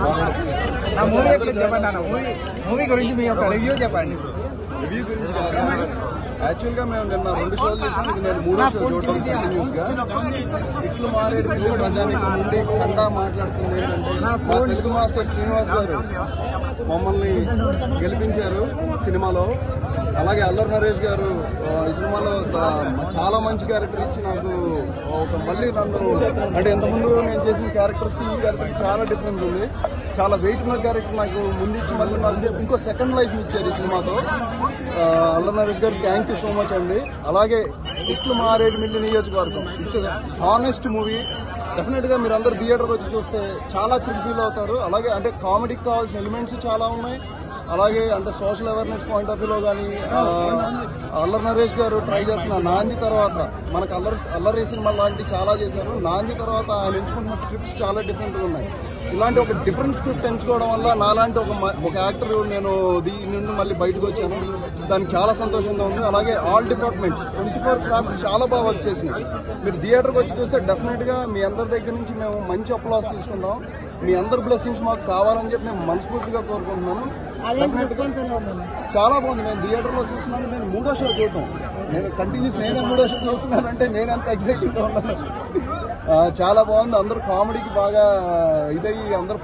నా మూవీ ఎట్లా చెప్పండి అన్న మూవీ మూవీ గురించి మీ యొక్క రివ్యూ చెప్పండి రివ్యూ గురించి కాదు యాక్చువల్ గా మేము నిన్న రెండు షోలు చేసాం ఇది నేను మూడో షో చూడటం కంటిన్యూస్ గా ఇట్లు మారేడు మిల్లి ప్రజానికం నుండి కండా మాట్లాడుతుంది ఏంటంటే మా తెలుగు మాస్టర్ శ్రీనివాస్ గారు మమ్మల్ని గెలిపించారు సినిమాలో అలాగే అల్లరి నరేష్ గారు ఆ, ఈ సినిమాలో త- చాలా మంచి క్యారెక్టర్ ఇచ్చి నాకు ఒక మళ్ళీ నన్ను అంటే ఇంతకుముందు నేను చేసిన క్యారెక్టర్స్ కి ఈ క్యారెక్టర్ కి చాలా డిఫరెన్స్ ఉంది చాలా వెయిట్ ఉన్న క్యారెక్టర్ నాకు ముందు ఇచ్చి మళ్ళీ నాకు ఇంకో సెకండ్ లైఫ్ ఇచ్చారు ఈ సినిమాతో ఆ, అల్లరి నరేష్ గారు థ్యాంక్ యూ సో మచ్ అండి అలాగే ఇట్లు మారేడు మిల్లి నియోజకవర్గం ఇట్స్ హానెస్ట్ మూవీ డెఫినెట్ గా మీరు అందరు థియేటర్ వచ్చి చూస్తే చాలా థ్రిల్ ఫీల్ అవుతారు అలాగే అంటే కామెడీకి కావాల్సిన ఎలిమెంట్స్ చాలా ఉన్నాయి అలాగే అంటే సోషల్ అవేర్నెస్ పాయింట్ ఆఫ్ వ్యూలో కానీ అల్లరి నరేష్ గారు ట్రై చేసిన నాంది తర్వాత మనకు అల్లరి అల్లరి సినిమా లాంటి చాలా చేశారు నాంది తర్వాత ఆయన ఎంచుకుంటున్న స్క్రిప్ట్స్ చాలా డిఫరెంట్ గా ఉన్నాయి ఇలాంటి ఒక డిఫరెంట్ స్క్రిప్ట్ ఎంచుకోవడం వల్ల నాలాంటి ఒక మ- ఒక యాక్టర్ నేను దీని నుండి మళ్ళీ బయటకు వచ్చాను దానికి చాలా సంతోషంగా ఉంది అలాగే all departments twenty four crafts చాలా బాగా వర్క్ చేసినాయి మీరు థియేటర్కి వచ్చి చూస్తే డెఫినెట్ గా మీ అందరి దగ్గర నుంచి మేము మంచి అప్లాస్ తీసుకుంటాం మీ అందరి బ్లెస్సింగ్స్ మాకు కావాలని చెప్పి నేను మనస్ఫూర్తిగా కోరుకుంటున్నాను Definitely గా చాలా బాగుంది నేను థియేటర్ లో చూస్తున్నాను నేను మూడో షో చూడటం నేను కంటిన్యూస్ నేనే మూడో షో చూస్తున్నానంటే నేను ఎంత ఎక్సైటింగ్ గా ఉన్నాను ఆ, చాలా బాగుంది అందరూ కామెడీకి బాగా ఇదయ్యి అందరూ